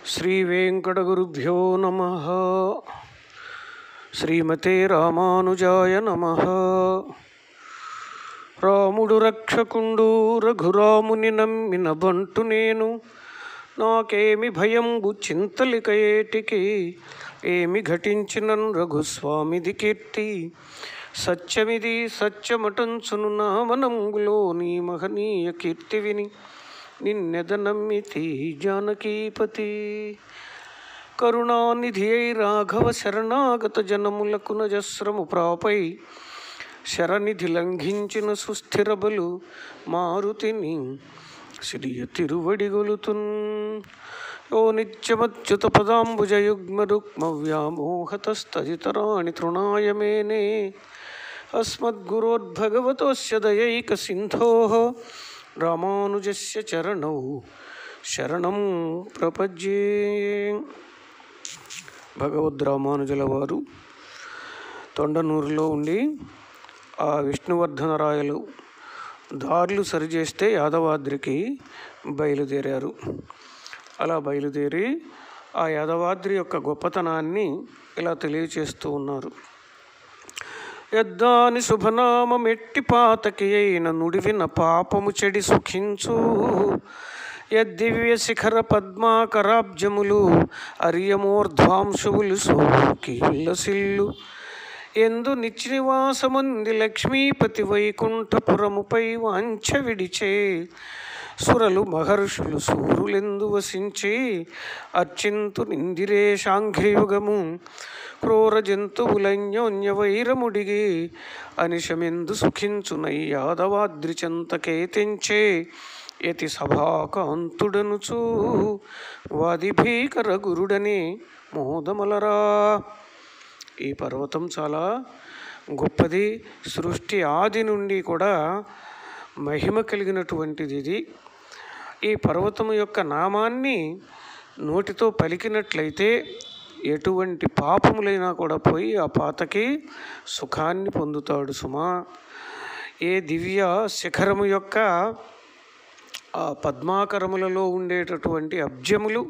శ్రీవేంకటగురుభ్యో నమ శ్రీమతే రామానుజాయ నమ రాముడు రక్షకుండు రఘురాముని నమ్మిన బంటు నేను నాకేమి భయంబు చింతలిక ఏటికి ఏమి ఘటించినన్ రఘుస్వామిది కీర్తి సత్యమిది సత్యమటంచును నా మనంగులో నీ మహనీయ కీర్తి విని నిన్నెద నమ్మితి జానకీపతి కరుణానిధి అయి రాఘవ శరణాగత జనములకు నజస్రము ప్రాపై శరనిధి లంఘించిన సుస్థిర బలు మారుతిని శ్రీయ తిరువడిగొలుతున్ యో నిత్యమచ్యుత పదాంబుజయుగ్మ రుక్మ వ్యామోహతస్తదితరాణి తృణాయ మేనే అస్మద్గురోద్భగవతోస్య దయైక సింధోః రామానుజస్య చరణౌ శరణం ప్రపజ్యే భగవద్ రామానుజుల వారు తొండనూరులో ఉండి ఆ విష్ణువర్ధనరాయలు దారులు సరిచేస్తే యాదవాద్రికి బయలుదేరారు అలా బయలుదేరి ఆ యాదవాద్రి యొక్క గొప్పతనాన్ని ఇలా తెలియచేస్తూ ఉన్నారు ఎద్దాని శుభనామమెట్టి పాతకి అయిన నుడివిన పాపము చెడి సుఖించు యద్దివ్య శిఖర పద్మాకరాబ్జములు అరియమోర్ధ్వాంశువులు సోకి ఉల్లసిల్లు ఎందు నిత్యనివాసముంది లక్ష్మీపతి వైకుంఠపురముపై వాంఛ విడిచే సురలు మహర్షులు సూరులెందు వసించి అర్చింతు నిందిరే శాంఘ్రయుగము క్రూర జంతువులన్యోన్య వైరముడిగి అనిశమెందు సుఖించునై యాదవాద్రి చెంతకే తెంచే యతి సభాకాంతుడనుచు వాది భీకర గురుడనే మోదమలరా ఈ పర్వతం చాలా గొప్పది సృష్టి ఆది నుండి కూడా మహిమ కలిగినటువంటిది ఇది ఈ పర్వతం యొక్క నామాన్ని నోటితో పలికినట్లయితే ఎటువంటి పాపములైనా కూడా పోయి ఆ పాతకి సుఖాన్ని పొందుతాడు సుమా ఏ దివ్య శిఖరము యొక్క ఆ పద్మాకరములలో ఉండేటటువంటి అబ్జములు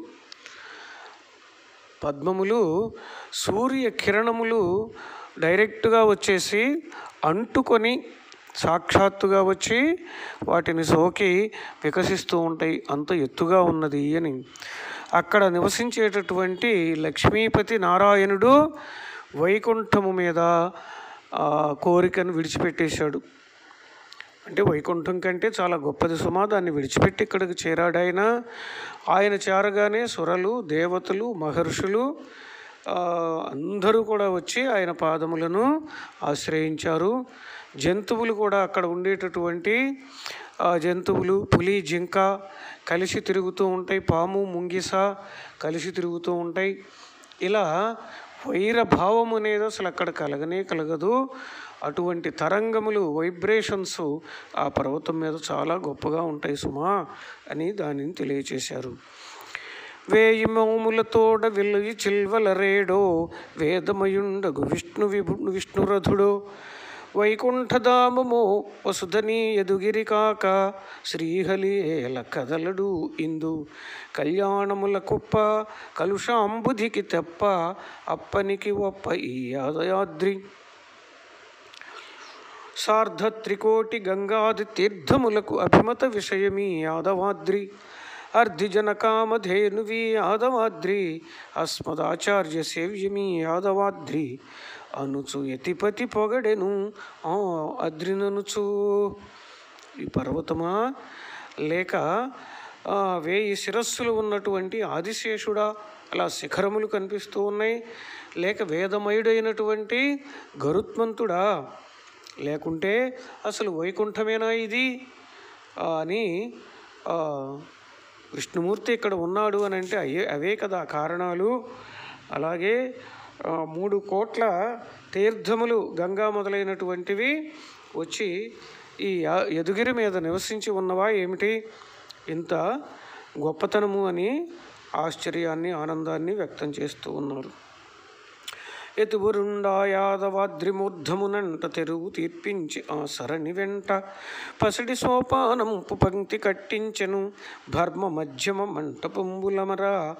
పద్మములు సూర్య కిరణములు డైరెక్ట్గా వచ్చేసి అంటుకొని సాక్షాత్తుగా వచ్చి వాటిని సోకి వికసిస్తూ ఉంటాయి అంత ఎత్తుగా ఉన్నది అని అక్కడ నివసించేటటువంటి లక్ష్మీపతి నారాయణుడు వైకుంఠము మీద ఆ కోరికను విడిచిపెట్టేశాడు అంటే వైకుంఠం కంటే చాలా గొప్పది సుమా దాన్ని విడిచిపెట్టి ఇక్కడికి చేరాడాయన ఆయన చేరగానే సురలు దేవతలు మహర్షులు అందరూ కూడా వచ్చి ఆయన పాదములను ఆశ్రయించారు జంతువులు కూడా అక్కడ ఉండేటటువంటి జంతువులు పులి జింక కలిసి తిరుగుతూ ఉంటాయి పాము ముంగిస కలిసి తిరుగుతూ ఉంటాయి ఇలా వైర భావం అనేది అసలు అక్కడ కలగనే కలగదు అటువంటి తరంగములు వైబ్రేషన్స్ ఆ పర్వతం మీద చాలా గొప్పగా ఉంటాయి సుమా అని దానిని తెలియచేశారు వేయి మౌములతోడ విలుయి చిల్వల రేడో వేదమయుండగు విష్ణు విభు విష్ణురథుడో వైకుంఠధామము వసుధని ఎదుగిరి కాక శ్రీహలి ఏల కదలడు ఇందు కళ్యాణముల కుప్ప కలుషాంబుధికి తెప్ప అప్పనికి ఒప్ప ఈ యాదయాద్రి సార్ధ త్రికోటి గంగాది తీర్థములకు అభిమత విషయమీ యాదవాద్రి అర్ధిజన కామధేనువి యాదవాద్రి అస్మదాచార్య సేవ్యమీ యాదవాద్రి అనుచు యతిపతి పొగడెను ఆ అద్రిననుచు ఈ పర్వతమా లేక వేయి శిరస్సులు ఉన్నటువంటి ఆదిశేషుడా అలా శిఖరములు కనిపిస్తూ ఉన్నాయి లేక వేదమయుడైనటువంటి గరుత్మంతుడా లేకుంటే అసలు వైకుంఠమేనా ఇది అని విష్ణుమూర్తి ఇక్కడ ఉన్నాడు అని అంటే అయ్యే అవే కదా కారణాలు అలాగే మూడు కోట్ల తీర్థములు గంగా మొదలైనటువంటివి వచ్చి ఈ ఎదుగిరి మీద నివసించి ఉన్నవా ఏమిటి ఇంత గొప్పతనము అని ఆశ్చర్యాన్ని ఆనందాన్ని వ్యక్తం చేస్తూ ఉన్నారు ఎతుబురుండా యాదవాద్రిమూర్ధమునంట తెరువు తీర్పించి ఆ సరణి వెంట పసిడి సోపానంపు పంక్తి కట్టించెను భర్మ మధ్యమ మంటపంబులమరా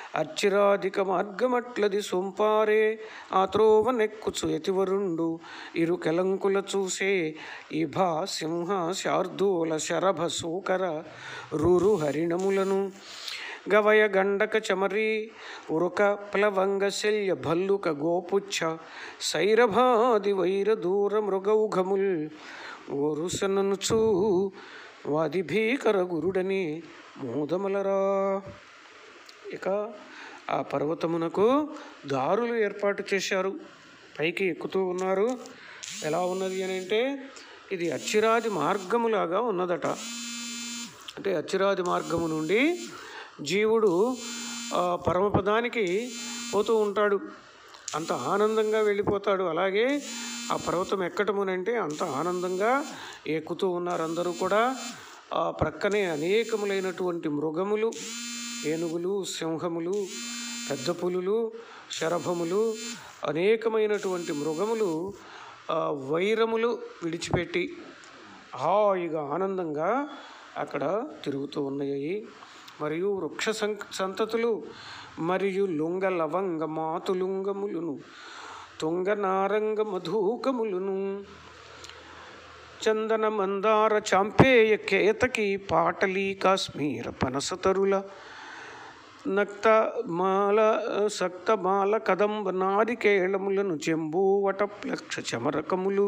అచ్చిరాధిక మార్గమట్లది సొంపారే ఆ త్రోవ నెక్కుచు ఎతివరుండు ఇరు కెలంకుల చూసే ఇభా సింహ శార్దూల శరభ సూకర రురు హరిణములను గవయ గండక చమరి ఉరక ప్లవంగ శల్య భల్లుక గోపుచ్చ సైరభాది వైర దూర మృగౌఘముల్ ఓరుసననుచూ వాది భీకర గురుడని మోదమలరా ఇక ఆ పర్వతమునకు దారులు ఏర్పాటు చేశారు పైకి ఎక్కుతూ ఉన్నారు ఎలా ఉన్నది అని అంటే ఇది అచ్చిరాది మార్గములాగా ఉన్నదట అంటే అచ్చిరాది మార్గము నుండి జీవుడు ఆ, పరమపదానికి పోతూ ఉంటాడు అంత ఆనందంగా వెళ్ళిపోతాడు అలాగే ఆ పర్వతం ఎక్కటమునంటే అంత ఆనందంగా ఎక్కుతూ ఉన్నారు అందరూ కూడా ఆ ప్రక్కనే అనేకములైనటువంటి మృగములు ఏనుగులు సింహములు పెద్ద పులులు శరభములు అనేకమైనటువంటి మృగములు ఆ, వైరములు విడిచిపెట్టి హాయిగా ఆనందంగా అక్కడ తిరుగుతూ ఉన్నాయి మరియు వృక్ష సం సంతతులు మరియు లుంగ లవంగ మాతులుంగములును తుంగ నారంగ మధుకములును చందన మందార చాంపేయ కేతకి పాటలి కాశ్మీర పనసతరుల నక్త మాల సక్త మాల కదంబ నారికేళములను చెంబూవట ప్లక్ష చమరకములు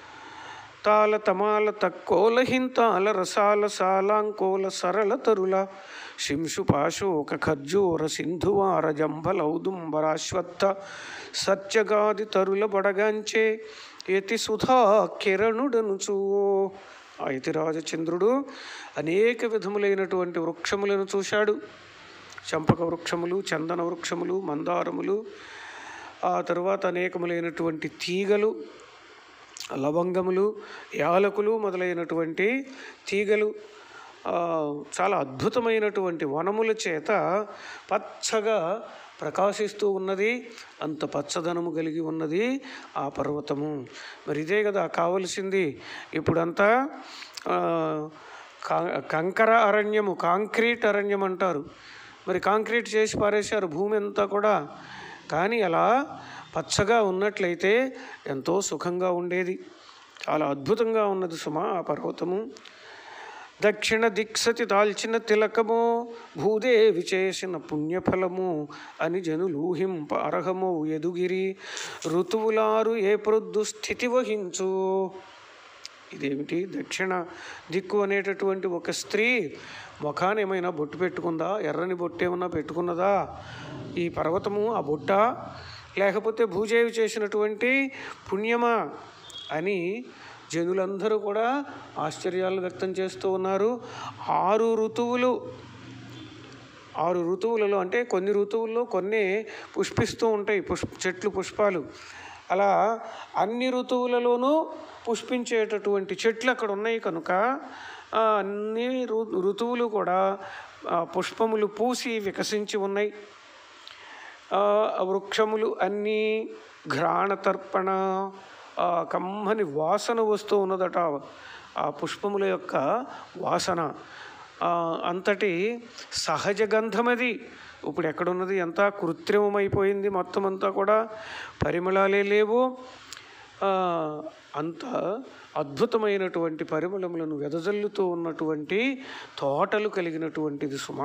తాల తమాల తక్కోల హింతాల రసాల సాలాంకోల సరళ తరుల శింషు పాశోక ఖర్జూర సింధువార జంబలౌదుంబరాశ్వత్థ సత్యగాది తరుల బడగాంచే యతి సుధా కిరణుడనుచూ ఆ యతిరాజచంద్రుడు అనేక విధములైనటువంటి వృక్షములను చూశాడు చంపక వృక్షములు చందన వృక్షములు మందారములు ఆ తరువాత అనేకములైనటువంటి తీగలు లవంగములు యాలకులు మొదలైనటువంటి తీగలు ఆ, చాలా అద్భుతమైనటువంటి వనముల చేత పచ్చగా ప్రకాశిస్తూ ఉన్నది అంత పచ్చదనము కలిగి ఉన్నది ఆ పర్వతము మరి ఇదే కదా కావలసింది ఇప్పుడంతా ఆ, కా- కంకర అరణ్యము కాంక్రీట్ అరణ్యం అంటారు మరి కాంక్రీట్ చేసి పారేశారు భూమి అంతా కూడా కానీ అలా పచ్చగా ఉన్నట్లయితే ఎంతో సుఖంగా ఉండేది చాలా అద్భుతంగా ఉన్నది సుమా ఆ పర్వతము దక్షిణ దిక్సతి దాల్చిన తిలకము భూదేవి చేసిన పుణ్యఫలము అని జనులూహింప అర్హము ఎదుగిరి ఋతువులారు ఏ ప్రొద్దు స్థితి వహించు ఇదేమిటి దక్షిణ దిక్కు అనేటటువంటి ఒక స్త్రీ ముఖాన ఏమైనా బొట్టు పెట్టుకుందా ఎర్రని బొట్టు ఏమన్నా పెట్టుకున్నదా ఈ పర్వతము ఆ బొట్ట లేకపోతే భూజేవి చేసినటువంటి పుణ్యమా అని జనులందరూ కూడా ఆశ్చర్యాలు వ్యక్తం చేస్తూ ఉన్నారు ఆరు ఋతువులు ఆరు ఋతువులలో అంటే కొన్ని ఋతువుల్లో కొన్ని పుష్పిస్తూ ఉంటాయి పుష్ప చెట్లు పుష్పాలు అలా అన్ని ఋతువులలోనూ పుష్పించేటటువంటి చెట్లు అక్కడ ఉన్నాయి కనుక ఆ, అన్ని ఋ- ఋతువులు కూడా ఆ, పుష్పములు పూసి వికసించి ఉన్నాయి ఆ వృక్షములు అన్నీ ఘ్రాణతర్పణ ఆ కమ్మని వాసన వస్తూ ఉన్నదట ఆ పుష్పముల యొక్క వాసన ఆ, అంతటి సహజ గంధమది ఇప్పుడు ఎక్కడున్నది ఎంత కృత్రిమమైపోయింది మొత్తం అంతా కూడా పరిమళాలే లేవు ఆ, అంత అద్భుతమైనటువంటి పరిమళములను వెదజల్లుతూ ఉన్నటువంటి తోటలు కలిగినటువంటిది సుమా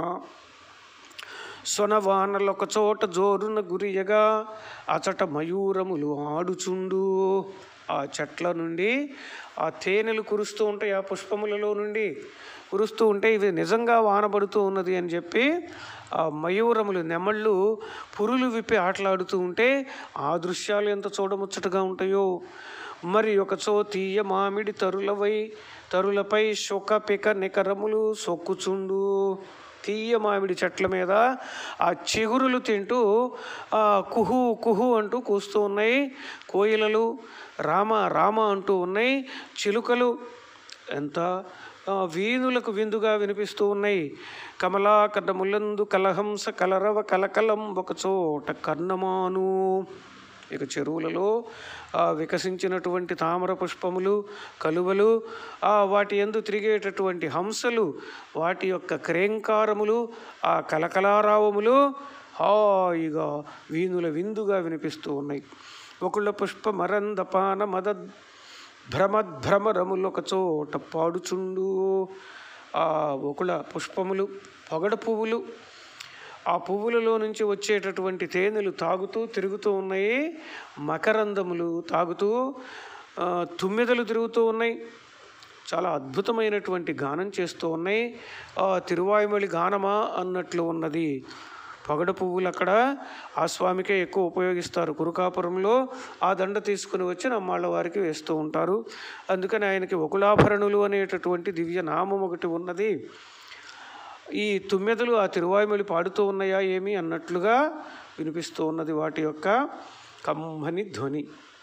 సొనవానలొక చోట జోరున గురియగా అచట మయూరములు ఆడుచుండు ఆ చెట్ల నుండి ఆ తేనెలు కురుస్తూ ఉంటాయి ఆ పుష్పములలో నుండి కురుస్తూ ఉంటే ఇవి నిజంగా వానబడుతూ ఉన్నది అని చెప్పి ఆ మయూరములు నెమళ్ళు పురులు విప్పి ఆటలాడుతూ ఉంటే ఆ దృశ్యాలు ఎంత చూడముచ్చటగా ఉంటాయో మరి ఒకచో తీయ మామిడి తరులవై తరులపై శొక పిక నికరములు సొక్కుచుండు తీయ మామిడి చెట్ల మీద ఆ చిగురులు తింటూ ఆ కుహు కుహు అంటూ కూస్తూ ఉన్నాయి కోయిలలు రామ రామ అంటూ ఉన్నాయి చిలుకలు ఎంత ఆ, వీణులకు విందుగా వినిపిస్తూ ఉన్నాయి కమలాకర్ణములందు కలహంస కలరవ కలకలం ఒకచోట కర్ణమాను ఇక చెరువులలో ఆ వికసించినటువంటి తామర పుష్పములు కలువలు ఆ వాటి ఎందు తిరిగేటటువంటి హంసలు వాటి యొక్క క్రేంకారములు ఆ కలకలారావములు హాయిగా వీణుల విందుగా వినిపిస్తూ ఉన్నాయి ఒకళ్ళ పుష్ప మరందపాన మద భ్రమద్భ్రమరములొక చోట పాడుచుండు ఆ ఒకళ్ళ పుష్పములు పొగడ పువ్వులు ఆ పువ్వులలో నుంచి వచ్చేటటువంటి తేనెలు తాగుతూ తిరుగుతూ ఉన్నాయి మకరందములు తాగుతూ ఆ, తుమ్మెదలు తిరుగుతూ ఉన్నాయి చాలా అద్భుతమైనటువంటి గానం చేస్తూ ఉన్నాయి ఆ తిరువాయుమలి గానమా అన్నట్లు ఉన్నది పొగడ పువ్వులు అక్కడ ఆ స్వామికే ఎక్కువ ఉపయోగిస్తారు కురుకాపురంలో ఆ దండ తీసుకుని వచ్చి నమ్మాళ్ళ వారికి వేస్తూ ఉంటారు అందుకని ఆయనకి ఒకలాభరణులు అనేటటువంటి దివ్య నామం ఒకటి ఉన్నది ఈ తుమ్మెదలు ఆ తిరువాయుమలి పాడుతూ ఉన్నాయా ఏమి అన్నట్లుగా వినిపిస్తూ ఉన్నది వాటి యొక్క కమ్మని ధ్వని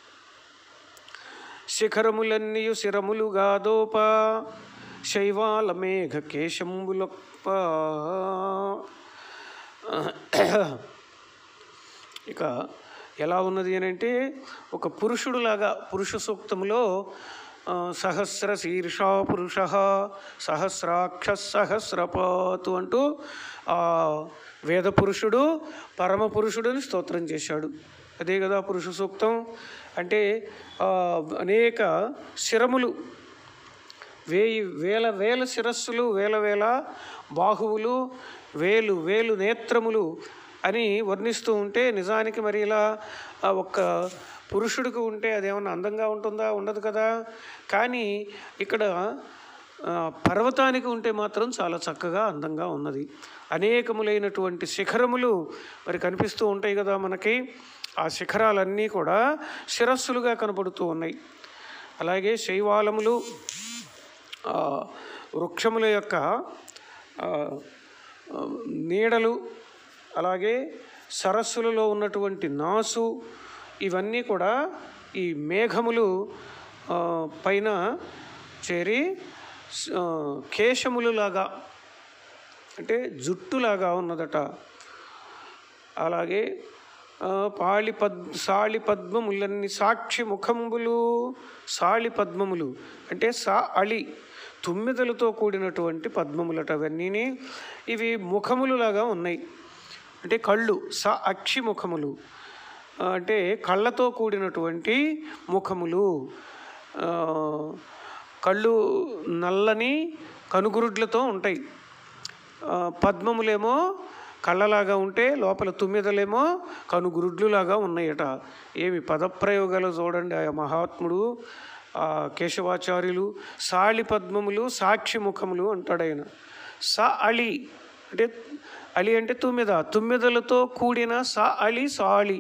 శిఖరములన్నీయు శిరములుగా దోప శైవాల మేఘ కేశంబులొప్ప ఇక ఎలా ఉన్నది అని అంటే ఒక పురుషుడులాగా పురుష సూక్తములో ఆ, సహస్ర శీర్షా పురుష సహస్రాక్ష సహస్రపాతు అంటూ ఆ వేద పురుషుడు పరమ పురుషుడిని స్తోత్రం చేశాడు అదే కదా పురుష సూక్తం అంటే ఆ, అనేక శిరములు వేయి వేల వేల శిరస్సులు వేల వేల బాహువులు వేలు వేలు నేత్రములు అని వర్ణిస్తూ ఉంటే నిజానికి మరి ఇలా ఆ ఒక్క పురుషుడికి ఉంటే అదేమన్నా అందంగా ఉంటుందా ఉండదు కదా కానీ ఇక్కడ ఆ, పర్వతానికి ఉంటే మాత్రం చాలా చక్కగా అందంగా ఉన్నది అనేకములైనటువంటి శిఖరములు మరి కనిపిస్తూ ఉంటాయి కదా మనకి ఆ శిఖరాలన్నీ కూడా శిరస్సులుగా కనపడుతూ ఉన్నాయి అలాగే శైవాలములు ఆ, వృక్షముల యొక్క ఆ, ఆ, నీడలు అలాగే సరస్సులలో ఉన్నటువంటి నాసు ఇవన్నీ కూడా ఈ మేఘములు ఆ, పైన చేరి స- ఆ, కేశములులాగా అంటే జుట్టులాగా ఉన్నదట అలాగే ఆ, పాళి పద్ సాళి పద్మములన్నీ సాక్షి ముఖంబులు సాళి పద్మములు అంటే సా అళి తుమ్మిదలతో కూడినటువంటి పద్మములట అవన్నీని ఇవి ముఖములులాగా ఉన్నాయి అంటే కళ్ళు స అక్షి ముఖములు ఆ, అంటే కళ్ళతో కూడినటువంటి ముఖములు ఆ, కళ్ళు నల్లని కనుగురుడ్లతో ఉంటాయి ఆ, పద్మములేమో కళ్ళలాగా ఉంటే లోపల తుమ్మెదలేమో కనుగురుడ్లులాగా ఉన్నాయట ఏమి పదప్రయోగాలు చూడండి ఆ మహాత్ముడు ఆ కేశవాచార్యులు సాళి పద్మములు సాక్షి ముఖములు అంటాడు ఆయన స అళి అంటే అలి అంటే తుమ్మెద తుమ్మెదలతో కూడిన స అలి సాళి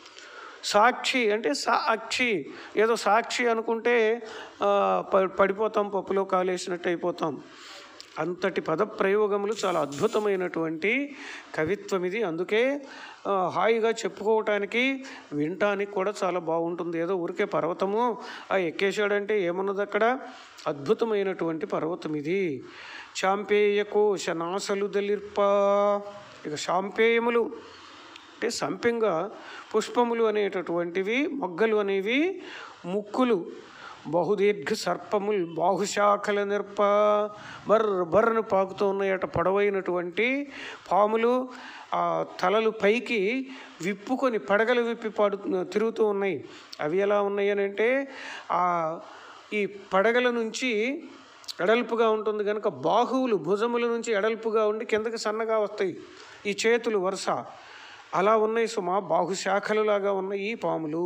సాక్షి అంటే సా అక్షి ఏదో సాక్షి అనుకుంటే ఆ, ప- పడిపోతాం పప్పులో కాలేసినట్టు అయిపోతాం అంతటి పదప్రయోగములు చాలా అద్భుతమైనటువంటి కవిత్వం ఇది అందుకే ఆ, హాయిగా చెప్పుకోవటానికి వినటానికి కూడా చాలా బాగుంటుంది ఏదో ఊరికే పర్వతము ఆ ఎక్కేశాడంటే ఏమున్నది అక్కడ అద్భుతమైనటువంటి పర్వతం ఇది చాంపేయ కోశ నాసలు దలిర్ప ఇక శాంపేయములు అంటే సంపెంగ పుష్పములు అనేటటువంటివి మొగ్గలు అనేవి ముక్కులు బహుదీర్ఘ సర్పములు బాహుశాఖల నిర్ప బర్ర బర్రను పాకుతూ ఉన్నాయట పొడవైనటువంటి పాములు ఆ తలలు పైకి విప్పుకొని పడగలు విప్పి పాడు తిరుగుతూ ఉన్నాయి అవి ఎలా ఉన్నాయి అని అంటే ఆ ఈ పడగల నుంచి ఎడల్పుగా ఉంటుంది కనుక బాహువులు భుజముల నుంచి ఎడల్పుగా ఉండి కిందకి సన్నగా వస్తాయి ఈ చేతులు వరుస అలా ఉన్నాయి సుమా బాహుశాఖలులాగా ఉన్నాయి ఈ పాములు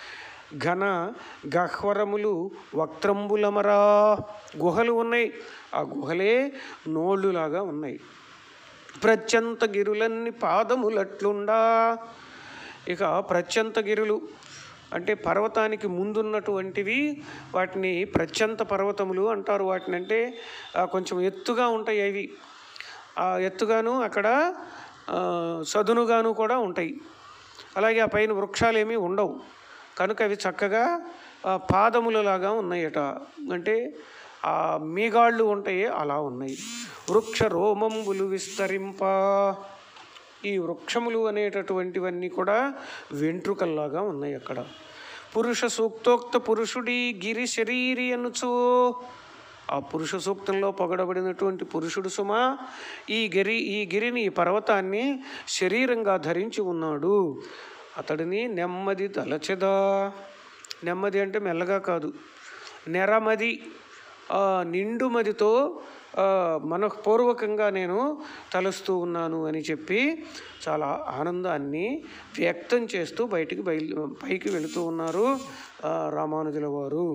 ఘన గహ్వరములు వక్త్రంబులమరా గుహలు ఉన్నాయి ఆ గుహలే నోళ్ళులాగా ఉన్నాయి ప్రత్యంత గిరులన్ని పాదములట్లుండా ఇక ప్రత్యంత గిరులు అంటే పర్వతానికి ముందున్నటువంటివి వాటిని ప్రత్యంత పర్వతములు అంటారు వాటిని అంటే ఆ, కొంచెం ఎత్తుగా ఉంటాయి అవి ఆ ఎత్తుగాను అక్కడ ఆ, సదునుగాను కూడా ఉంటాయి అలాగే ఆ పైన వృక్షాలు ఏమీ ఉండవు కనుక అవి చక్కగా ఆ, పాదములలాగా ఉన్నాయట అంటే ఆ మీగాళ్ళు ఉంటాయి అలా ఉన్నాయి వృక్ష రోమంబులు విస్తరింప ఈ వృక్షములు అనేటటువంటివన్నీ కూడా వెంట్రుకల్లాగా ఉన్నాయి అక్కడ పురుష సూక్తోక్త పురుషుడి గిరి శరీరి అనుచు ఆ పురుష సూక్తంలో పొగడబడినటువంటి పురుషుడు సుమ ఈ గిరి ఈ గిరిని ఈ పర్వతాన్ని శరీరంగా ధరించి ఉన్నాడు అతడిని నెమ్మది తలచెదా నెమ్మది అంటే మెల్లగా కాదు నెరమది ఆ, నిండుమదితో ఆ, మనఃపూర్వకంగా నేను తలుస్తూ ఉన్నాను అని చెప్పి చాలా ఆనందాన్ని వ్యక్తం చేస్తూ బయటికి బయలు పైకి వెళుతూ ఉన్నారు ఆ, రామానుజుల వారు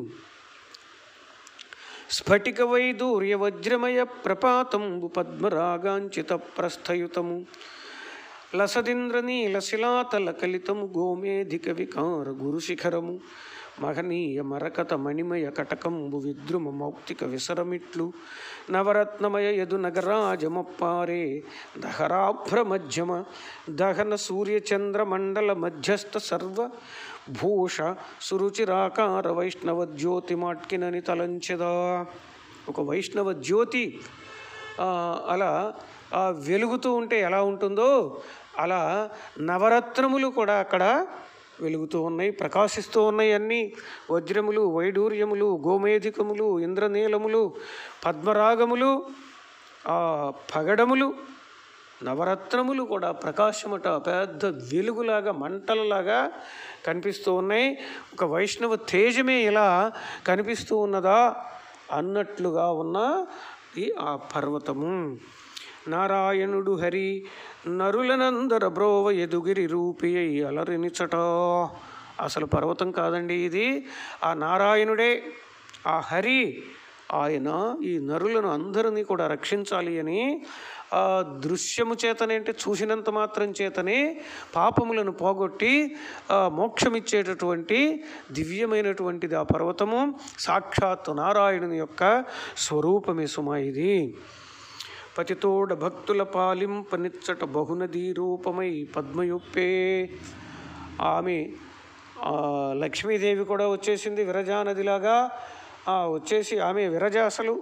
స్ఫటిక వైదూర్య వజ్రమయ ప్రపాతంబు పద్మరాగాంచిత ప్రస్థయుతము లసదింద్రనీల శిలాతల కలితము గోమేధిక వికార గురుశిఖరము మహనీయ మరకత మణిమయ కటకంబు విద్రుమ మౌక్తిక విసరమిట్లు నవరత్నమయ యదు నగరాజమప్పారే దహరాభ్ర మధ్యమ దహన సూర్యచంద్ర మండల మధ్యస్థ సర్వ భూష సురుచిరాకార వైష్ణవ జ్యోతిమాట్కినని తలంచెదా ఒక వైష్ణవ జ్యోతి ఆ, అలా ఆ వెలుగుతూ ఉంటే ఎలా ఉంటుందో అలా నవరత్నములు కూడా అక్కడ వెలుగుతూ ఉన్నాయి ప్రకాశిస్తూ ఉన్నాయి అన్నీ వజ్రములు వైడూర్యములు గోమేధికములు ఇంద్రనీలములు పద్మరాగములు ఆ పగడములు నవరత్నములు కూడా ప్రకాశమట పెద్ద వెలుగులాగా మంటలలాగా కనిపిస్తూ ఉన్నాయి ఒక వైష్ణవ తేజమే ఇలా కనిపిస్తూ ఉన్నదా అన్నట్లుగా ఉన్న ఈ ఆ పర్వతము నారాయణుడు హరి నరులనందర బ్రోవ ఎదుగిరి రూపి అయి అలరినిచట అసలు పర్వతం కాదండి ఇది ఆ నారాయణుడే ఆ హరి ఆయన ఈ నరులను అందరినీ కూడా రక్షించాలి అని ఆ దృశ్యము చేతనే అంటే చూసినంత మాత్రం చేతనే పాపములను పోగొట్టి ఆ మోక్షమిచ్చేటటువంటి దివ్యమైనటువంటిది ఆ పర్వతము సాక్షాత్ నారాయణుని యొక్క స్వరూపమే సుమా ఇది పతితోడ భక్తుల పాలింపనిచ్చట బహునదీ రూపమై పద్మయుప్పే ఆమె ఆ, లక్ష్మీదేవి కూడా వచ్చేసింది విరజా నదిలాగా ఆ, వచ్చేసి ఆమె విరజ అసలు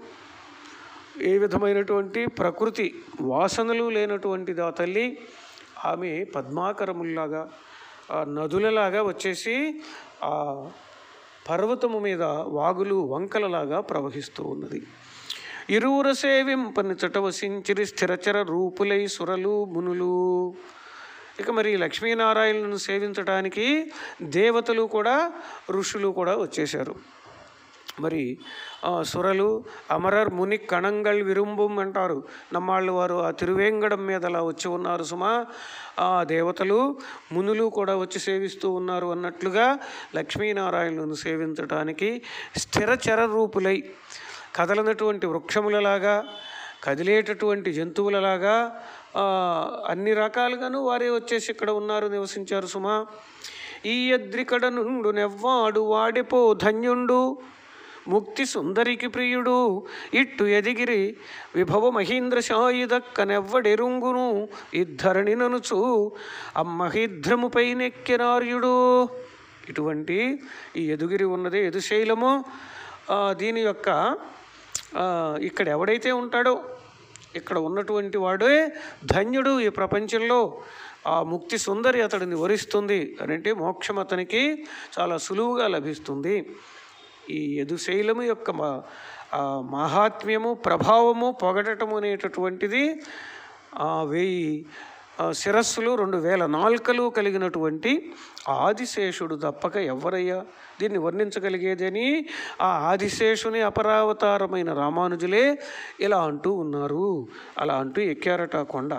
ఏ విధమైనటువంటి ప్రకృతి వాసనలు లేనటువంటిది ఆ తల్లి ఆమె పద్మాకరముల్లాగా ఆ నదులలాగా వచ్చేసి ఆ పర్వతము మీద వాగులు వంకలలాగా ప్రవహిస్తూ ఉన్నది ఇరువుర సేవింపని చటవసించిరి స్థిరచర రూపులై సురలు మునులు ఇక మరి లక్ష్మీనారాయణను సేవించడానికి దేవతలు కూడా ఋషులు కూడా వచ్చేశారు మరి ఆ, సురలు అమరర్ ముని కణంగల్ విరుంబం అంటారు నమ్మాళ్ళు వారు ఆ తిరువేంగడం మీద అలా వచ్చి ఉన్నారు సుమా ఆ దేవతలు మునులు కూడా వచ్చి సేవిస్తూ ఉన్నారు అన్నట్లుగా లక్ష్మీనారాయణులను సేవించడానికి స్థిరచర రూపులై కదలనటువంటి వృక్షములలాగా కదిలేటటువంటి జంతువులలాగా ఆ, అన్ని రకాలుగాను వారే వచ్చేసి ఇక్కడ ఉన్నారు నివసించారు సుమా ఈ ఎద్రికడ నుండు నెవ్వాడు వాడిపో ధన్యుండు ముక్తి సుందరికి ప్రియుడు ఇట్టు ఎదిగిరి విభవ మహీంద్ర నెవ్వడెరుంగును ఇద్ధరణి ననుచు అమ్మహిద్రముపై నెక్కినార్యుడు ఇటువంటి ఈ ఎదుగిరి ఉన్నదే ఎదుశైలము ఆ, దీని యొక్క ఆ, ఇక్కడ ఎవడైతే ఉంటాడో ఇక్కడ ఉన్నటువంటి వాడే ధన్యుడు ఈ ప్రపంచంలో ఆ ముక్తి సుందరి అతడిని వరిస్తుంది అని అంటే మోక్షం అతనికి చాలా సులువుగా లభిస్తుంది ఈ యదుశైలము యొక్క మా- ఆ మహాత్మ్యము ప్రభావము పొగడటము అనేటటువంటిది ఆ వెయ్యి ఆ శిరస్సులు రెండు వేల నాల్కలు కలిగినటువంటి ఆదిశేషుడు తప్పక ఎవరయ్యా దీన్ని వర్ణించగలిగేదని ఆ ఆదిశేషుని అపరావతారమైన రామానుజులే ఇలా అంటూ ఉన్నారు అలా అంటూ ఎక్కారట ఆ కొండ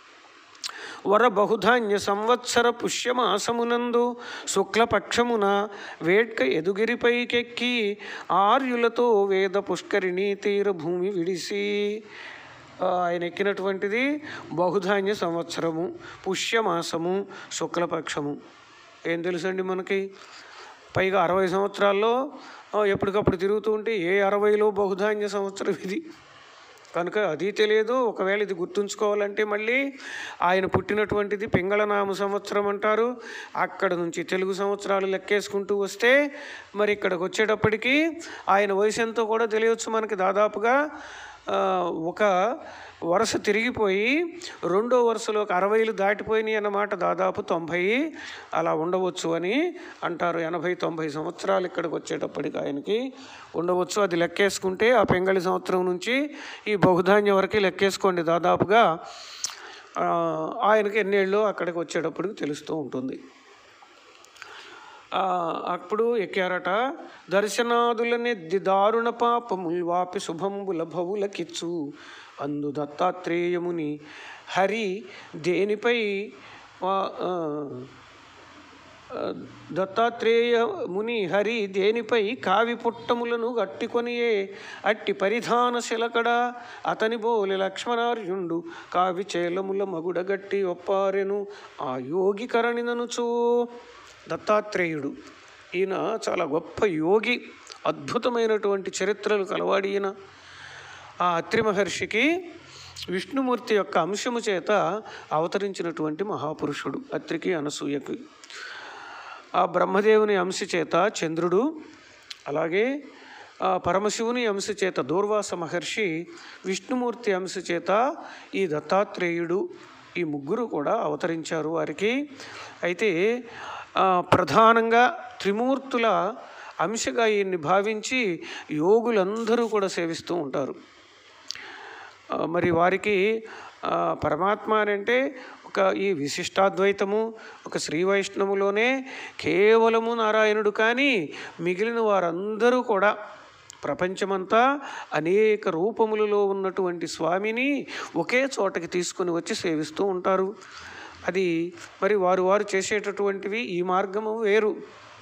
వర బహుధాన్య సంవత్సర పుష్యమాసమునందు శుక్లపక్షమున వేట్క ఎదుగిరిపైకెక్కి ఆర్యులతో వేద పుష్కరిణీ తీర భూమి విడిసి ఆ, ఆయన ఎక్కినటువంటిది బహుధాన్య సంవత్సరము పుష్యమాసము శుక్లపక్షము ఏం తెలుసండి మనకి పైగా అరవై సంవత్సరాల్లో ఆ, ఎప్పటికప్పుడు తిరుగుతూ ఉంటే ఏ అరవైలో బహుధాన్య సంవత్సరం ఇది కనుక అది తెలియదు ఒకవేళ ఇది గుర్తుంచుకోవాలంటే మళ్ళీ ఆయన పుట్టినటువంటిది పింగళనామ సంవత్సరం అంటారు అక్కడ నుంచి తెలుగు సంవత్సరాలు లెక్కేసుకుంటూ వస్తే మరి ఇక్కడికి వచ్చేటప్పటికి ఆయన వయసు ఎంతో కూడా తెలియవచ్చు మనకి దాదాపుగా ఆ, ఒక వరుస తిరిగిపోయి రెండో వరుసలో ఒక అరవైలు దాటిపోయినాయి అన్నమాట దాదాపు తొంభై అలా ఉండవచ్చు అని అంటారు ఎనభై తొంభై సంవత్సరాలు ఇక్కడికి వచ్చేటప్పటికి ఆయనకి ఉండవచ్చు అది లెక్కేసుకుంటే ఆ పెంగళి సంవత్సరం నుంచి ఈ బహుధాన్యం వరకు లెక్కేసుకోండి దాదాపుగా ఆ, ఆయనకి ఎన్నేళ్ళు అక్కడికి వచ్చేటప్పటికి తెలుస్తూ ఉంటుంది ఆ, అప్పుడు ఎక్కారట దర్శనాదులనే దారుణ పాపముల్ వాపి శుభంబుల భవులకిచ్చు అందు దత్తాత్రేయముని హరి దేనిపై వా- ఆ, ఆ, దత్తాత్రేయ ముని హరి దేనిపై కావి పుట్టములను గట్టికొనియే అట్టి పరిధాన శిలకడ అతని బోలి లక్ష్మణార్యుండు కావి చేలముల మగుడ గట్టి ఒప్పారెను ఆ యోగి కరణిననుచూ దత్తాత్రేయుడు ఈయన చాలా గొప్ప యోగి అద్భుతమైనటువంటి చరిత్రలు కలవాడి ఈయన ఆ అత్రి మహర్షికి విష్ణుమూర్తి యొక్క అంశము చేత అవతరించినటువంటి మహాపురుషుడు అత్రికి అనసూయకి ఆ బ్రహ్మదేవుని అంశ చేత చంద్రుడు అలాగే ఆ పరమశివుని అంశ చేత దూర్వాస మహర్షి విష్ణుమూర్తి అంశ చేత ఈ దత్తాత్రేయుడు ఈ ముగ్గురు కూడా అవతరించారు వారికి అయితే ఆ, ప్రధానంగా త్రిమూర్తుల అంశగా ఈయన్ని భావించి యోగులందరూ కూడా సేవిస్తూ ఉంటారు ఆ, మరి వారికి ఆ, పరమాత్మ అని అంటే ఒక ఈ విశిష్టాద్వైతము ఒక శ్రీ వైష్ణవులోనే కేవలము నారాయణుడు కానీ మిగిలిన వారందరూ కూడా ప్రపంచమంతా అనేక రూపములలో ఉన్నటువంటి స్వామిని ఒకే చోటకి తీసుకుని వచ్చి సేవిస్తూ ఉంటారు అది మరి వారు వారు చేసేటటువంటివి ఈ మార్గము వేరు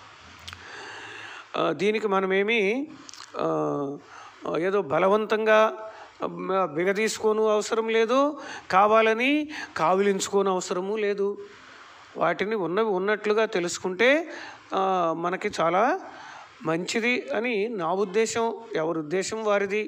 ఆ, దీనికి మనమేమి ఆ, ఏదో బలవంతంగా మ, బిగదీసుకోను అవసరం లేదు కావాలని కావిలించుకోను అవసరము లేదు వాటిని ఉన్నవి ఉన్నట్లుగా తెలుసుకుంటే ఆ, మనకి చాలా మంచిది అని నా ఉద్దేశం ఎవరి ఉద్దేశం వారిది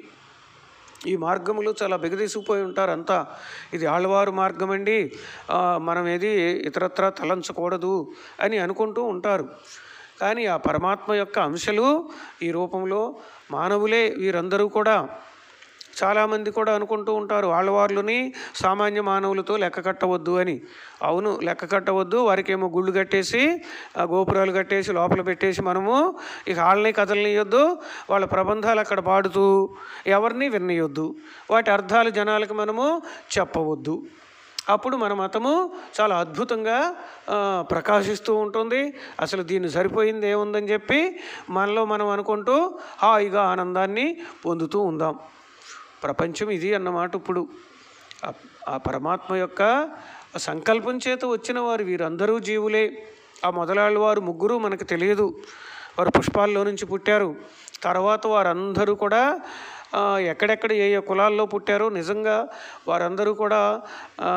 ఈ మార్గములు చాలా బిగదీసిపోయి ఉంటారు అంతా ఇది ఆళ్వారు మార్గం అండి ఆ, మనం ఏది ఇతరత్ర తలంచకూడదు అని అనుకుంటూ ఉంటారు కానీ ఆ పరమాత్మ యొక్క అంశలు ఈ రూపంలో మానవులే వీరందరూ కూడా చాలామంది కూడా అనుకుంటూ ఉంటారు ఆళ్ళవార్లని సామాన్య మానవులతో లెక్క కట్టవద్దు అని అవును లెక్క కట్టవద్దు వారికేమో గుళ్ళు కట్టేసి ఆ గోపురాలు కట్టేసి లోపల పెట్టేసి మనము ఇక వాళ్ళని కదలనియొద్దు వాళ్ళ ప్రబంధాలు అక్కడ పాడుతూ ఎవరిని విన్నయొద్దు వాటి అర్థాలు జనాలకు మనము చెప్పవద్దు అప్పుడు మన మతము చాలా అద్భుతంగా ఆ, ప్రకాశిస్తూ ఉంటుంది అసలు దీన్ని సరిపోయింది ఏముందని చెప్పి మనలో మనం అనుకుంటూ హాయిగా ఆనందాన్ని పొందుతూ ఉందాం ప్రపంచం ఇది అన్నమాట ఇప్పుడు ఆ- ఆ పరమాత్మ యొక్క సంకల్పం చేత వచ్చిన వారు వీరందరూ జీవులే ఆ మొదలాళ్ళ వారు ముగ్గురు మనకు తెలియదు వారు పుష్పాల్లో నుంచి పుట్టారు తర్వాత వారందరూ కూడా ఆ, ఎక్కడెక్కడ ఏ ఏ కులాల్లో పుట్టారో నిజంగా వారందరూ కూడా ఆ,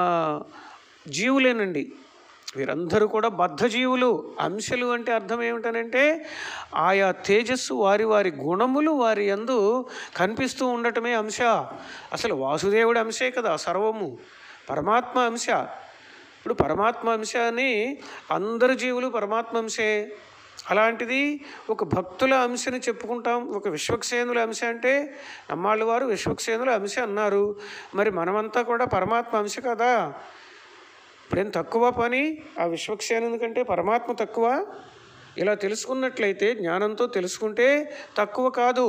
జీవులేనండి వీరందరూ కూడా బద్ధజీవులు అంశలు అంటే అర్థం ఏమిటనంటే ఆయా తేజస్సు వారి వారి గుణములు వారి యందు కనిపిస్తూ ఉండటమే అంశ అసలు వాసుదేవుడి అంశే కదా సర్వము పరమాత్మ అంశ ఇప్పుడు పరమాత్మ అంశ అని అందరు జీవులు పరమాత్మ అంశే అలాంటిది ఒక భక్తుల అంశని చెప్పుకుంటాం ఒక విశ్వక్సేనుల అంశ అంటే నమ్మాళ్ళు వారు విశ్వక్సేనుల అంశ అన్నారు మరి మనమంతా కూడా పరమాత్మ అంశ కదా ఇప్పుడేం తక్కువ పని ఆ విశ్వక్సేనుని కంటే పరమాత్మ తక్కువ ఇలా తెలుసుకున్నట్లయితే జ్ఞానంతో తెలుసుకుంటే తక్కువ కాదు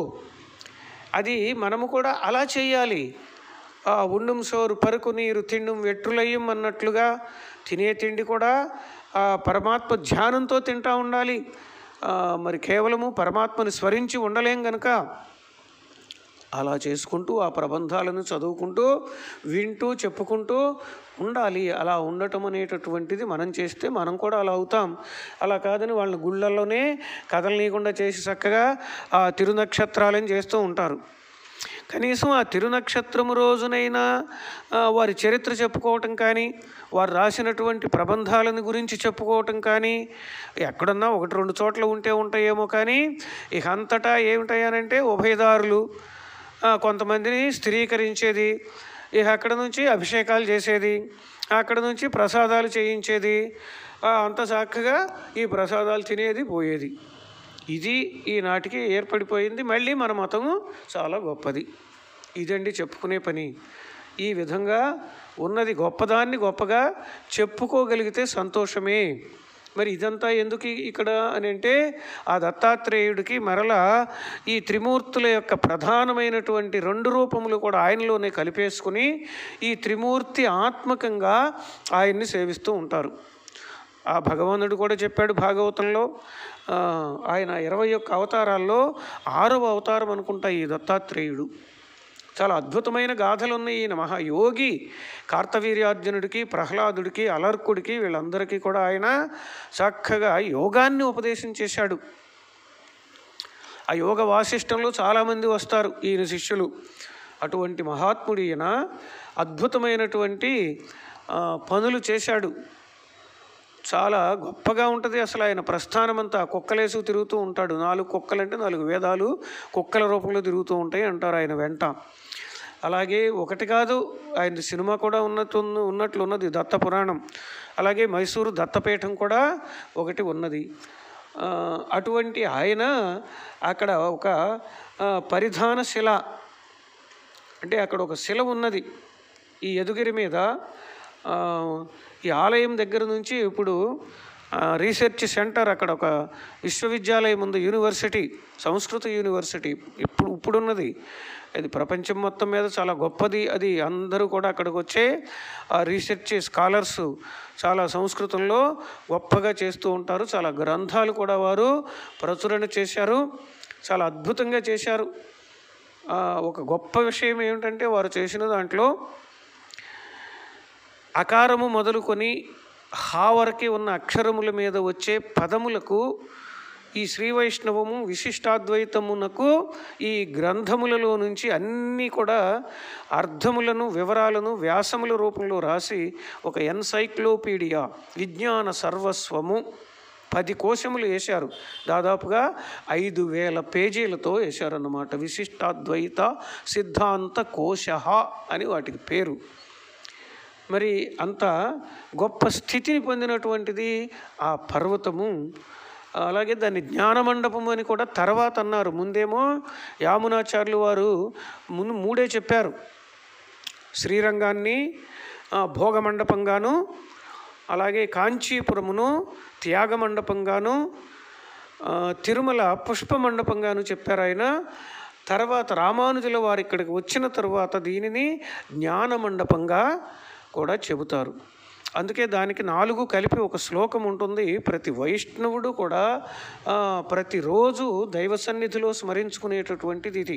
అది మనము కూడా అలా చేయాలి ఆ ఉండుం సోరు పరుకు నీరు తిండుం వెట్రులయ్యం అన్నట్లుగా తినే తిండి కూడా ఆ పరమాత్మ ధ్యానంతో తింటా ఉండాలి ఆ, మరి కేవలము పరమాత్మని స్మరించి ఉండలేం గనక అలా చేసుకుంటూ ఆ ప్రబంధాలను చదువుకుంటూ వింటూ చెప్పుకుంటూ ఉండాలి అలా ఉండటం అనేటటువంటిది మనం చేస్తే మనం కూడా అలా అవుతాం అలా కాదని వాళ్ళని గుళ్ళల్లోనే కదలనీయకుండా చేసి చక్కగా ఆ తిరునక్షత్రాలని చేస్తూ ఉంటారు కనీసం ఆ తిరునక్షత్రము రోజునైనా ఆ, వారి చరిత్ర చెప్పుకోవటం కానీ వారు రాసినటువంటి ప్రబంధాలను గురించి చెప్పుకోవటం కానీ ఎక్కడన్నా ఒకటి రెండు చోట్ల ఉంటే ఉంటాయేమో కానీ ఇక అంతటా ఏమిటాయనంటే ఉభయదారులు ఆ, కొంతమందిని స్థిరీకరించేది ఇక అక్కడ నుంచి అభిషేకాలు చేసేది అక్కడ నుంచి ప్రసాదాలు చేయించేది ఆ, అంత చక్కగా ఈ ప్రసాదాలు తినేది పోయేది ఇది ఈనాటికి ఏర్పడిపోయింది మళ్ళీ మన మతము చాలా గొప్పది ఇదండి చెప్పుకునే పని ఈ విధంగా ఉన్నది గొప్పదాన్ని గొప్పగా చెప్పుకోగలిగితే సంతోషమే మరి ఇదంతా ఎందుకు ఇక్కడ అని అంటే ఆ దత్తాత్రేయుడికి మరలా ఈ త్రిమూర్తుల యొక్క ప్రధానమైనటువంటి రెండు రూపములు కూడా ఆయనలోనే కలిపేసుకుని ఈ త్రిమూర్తి ఆత్మకంగా ఆయన్ని సేవిస్తూ ఉంటారు ఆ భగవానుడు కూడా చెప్పాడు భాగవతంలో ఆ, ఆయన ఇరవై ఒక్క అవతారాల్లో ఆరవ అవతారం అనుకుంటా ఈ దత్తాత్రేయుడు చాలా అద్భుతమైన గాథలు ఉన్నాయి ఈయన మహాయోగి కార్తవీర్యార్జునుడికి ప్రహ్లాదుడికి అలర్కుడికి వీళ్ళందరికీ కూడా ఆయన చక్కగా యోగాన్ని ఉపదేశం చేశాడు ఆ యోగ వాసిష్టంలో చాలామంది వస్తారు ఈయన శిష్యులు అటువంటి మహాత్ముడు ఈయన అద్భుతమైనటువంటి ఆ, పనులు చేశాడు చాలా గొప్పగా ఉంటుంది అసలు ఆయన ప్రస్థానమంతా కుక్కలేసు తిరుగుతూ ఉంటాడు నాలుగు కుక్కలంటే నాలుగు వేదాలు కుక్కల రూపంలో తిరుగుతూ ఉంటాయి అంటారు ఆయన వెంట అలాగే ఒకటి కాదు ఆయన సినిమా కూడా ఉన్నట్టు ఉన్నట్లు ఉన్నది దత్త పురాణం అలాగే మైసూరు దత్తపీఠం కూడా ఒకటి ఉన్నది ఆ, అటువంటి ఆయన అక్కడ ఒక ఆ, పరిధాన శిల అంటే అక్కడ ఒక శిల ఉన్నది ఈ ఎదుగిరి మీద ఆ, ఈ ఆలయం దగ్గర నుంచి ఇప్పుడు ఆ, రీసెర్చ్ సెంటర్ అక్కడ ఒక విశ్వవిద్యాలయం ఉంది యూనివర్సిటీ సంస్కృత యూనివర్సిటీ ఇప్పుడు ఇప్పుడున్నది అది ప్రపంచం మొత్తం మీద చాలా గొప్పది అది అందరూ కూడా అక్కడికి వచ్చే ఆ రీసెర్చ్ స్కాలర్స్ చాలా సంస్కృతంలో గొప్పగా చేస్తూ ఉంటారు చాలా గ్రంథాలు కూడా వారు ప్రచురణ చేశారు చాలా అద్భుతంగా చేశారు ఆ, ఒక గొప్ప విషయం ఏమిటంటే వారు చేసిన దాంట్లో అకారము మొదలుకొని హా వరకే ఉన్న అక్షరముల మీద వచ్చే పదములకు ఈ శ్రీ వైష్ణవము విశిష్టాద్వైతమునకు ఈ గ్రంథములలో నుంచి అన్నీ కూడా అర్థములను వివరాలను వ్యాసముల రూపంలో రాసి ఒక ఎన్సైక్లోపీడియా విజ్ఞాన సర్వస్వము పది కోశములు వేశారు దాదాపుగా ఐదు వేల పేజీలతో వేశారన్నమాట విశిష్టాద్వైత సిద్ధాంత కోశ అని వాటికి పేరు మరి అంత గొప్ప స్థితిని పొందినటువంటిది ఆ పర్వతము అలాగే దాన్ని జ్ఞానమండపం అని కూడా తర్వాత అన్నారు ముందేమో యామునాచార్యులు వారు ముందు మూడే చెప్పారు శ్రీరంగాన్ని ఆ, భోగమండపంగాను అలాగే కాంచీపురమును త్యాగమండపంగాను ఆ, తిరుమల పుష్పమండపంగాను చెప్పారు ఆయన తర్వాత రామానుజుల వారు ఇక్కడికి వచ్చిన తర్వాత దీనిని జ్ఞానమండపంగా కూడా చెబుతారు అందుకే దానికి నాలుగు కలిపి ఒక శ్లోకం ఉంటుంది ప్రతి వైష్ణవుడు కూడా ఆ, ప్రతిరోజు దైవ సన్నిధిలో స్మరించుకునేటటువంటిది ఇది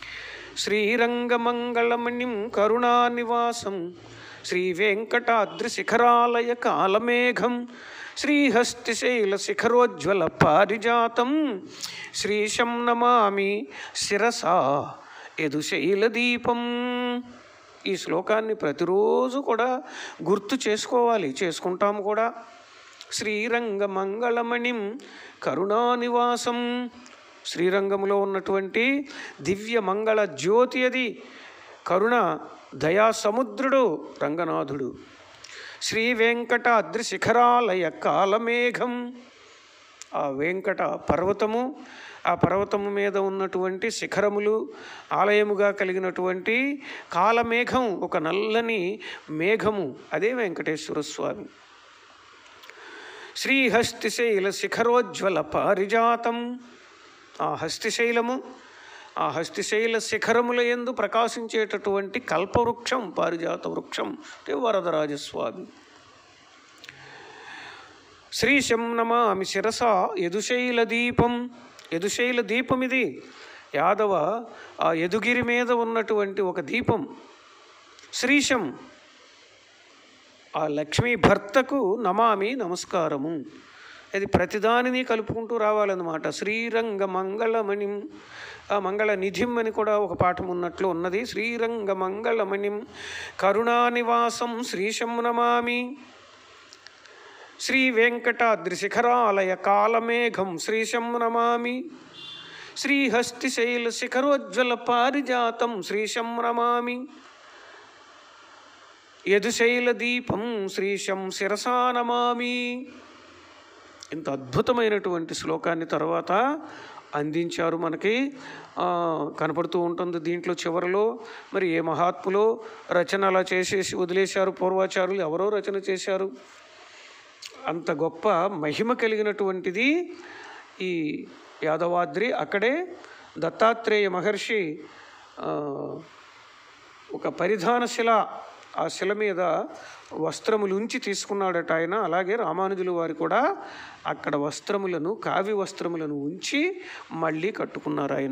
శ్రీరంగమంగళమణిం కరుణానివాసం శ్రీ వెంకటాద్రి శిఖరాలయ కాలమేఘం శ్రీహస్తిశైల శిఖరోజ్వల పారిజాతం శ్రీశం నమామి శిరసా యదుశైల దీపం ఈ శ్లోకాన్ని ప్రతిరోజు కూడా గుర్తు చేసుకోవాలి చేసుకుంటాము కూడా శ్రీరంగ మంగళమణిం కరుణానివాసం శ్రీరంగంలో ఉన్నటువంటి దివ్య మంగళ జ్యోతి అది కరుణ దయా సముద్రుడు రంగనాథుడు శ్రీ వెంకటాద్రి శిఖరాలయ కాలమేఘం ఆ వెంకట పర్వతము ఆ పర్వతము మీద ఉన్నటువంటి శిఖరములు ఆలయముగా కలిగినటువంటి కాలమేఘం ఒక నల్లని మేఘము అదే వెంకటేశ్వర స్వామి శ్రీహస్తిశైల శిఖరోజ్వల పారిజాతం ఆ హస్తిశైలము ఆ హస్తిశైల శిఖరముల యందు ప్రకాశించేటటువంటి కల్పవృక్షం పారిజాత వృక్షం అంటే వరదరాజస్వామి శ్రీశం నమామి శిరస యదుశైల దీపం యదుశైల దీపం ఇది యాదవ ఆ యదుగిరి మీద ఉన్నటువంటి ఒక దీపం శ్రీశం ఆ లక్ష్మీ భర్తకు నమామి నమస్కారము ఇది ప్రతిదానిని కలుపుకుంటూ రావాలన్నమాట శ్రీరంగ మంగళమణిం ఆ మంగళ నిధిం అని కూడా ఒక పాఠం ఉన్నట్లు ఉన్నది శ్రీరంగ మంగళమణిం కరుణానివాసం శ్రీశం నమామి శ్రీ వెంకటాద్రి శిఖరాలయ కాలమేఘం శ్రీశం నమామి శ్రీహస్తిశైల శిఖరోజ్వల పారిజాతం శ్రీశం నమామి యదుశైల దీపం శ్రీశం శిరసా నమామి ఇంత అద్భుతమైనటువంటి శ్లోకాన్ని తర్వాత అందించారు మనకి ఆ, కనపడుతూ ఉంటుంది దీంట్లో చివరిలో మరి ఏ మహాత్ములో రచన అలా చేసేసి వదిలేశారు పూర్వాచారులు ఎవరో రచన చేశారు అంత గొప్ప మహిమ కలిగినటువంటిది ఈ యాదవాద్రి అక్కడే దత్తాత్రేయ మహర్షి ఆ, ఒక పరిధాన శిల ఆ శిల మీద వస్త్రములు ఉంచి తీసుకున్నాడట ఆయన అలాగే రామానుజులు వారు కూడా అక్కడ వస్త్రములను కావి వస్త్రములను ఉంచి మళ్ళీ కట్టుకున్నారు ఆయన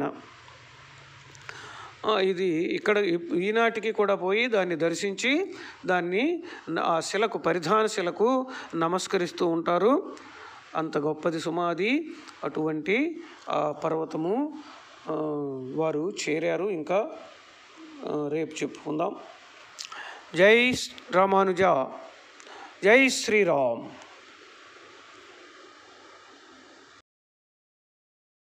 ఆ, ఇది ఇక్కడ ఇప్- ఈనాటికి కూడా పోయి దాన్ని దర్శించి దాన్ని న- ఆ శిలకు పరిధాన శిలకు నమస్కరిస్తూ ఉంటారు అంత గొప్పది సుమాది అటువంటి ఆ పర్వతము ఆ, వారు చేరారు ఇంకా ఆ, రేపు చెప్పుకుందాం జై స్- రామానుజ జై శ్రీరామ్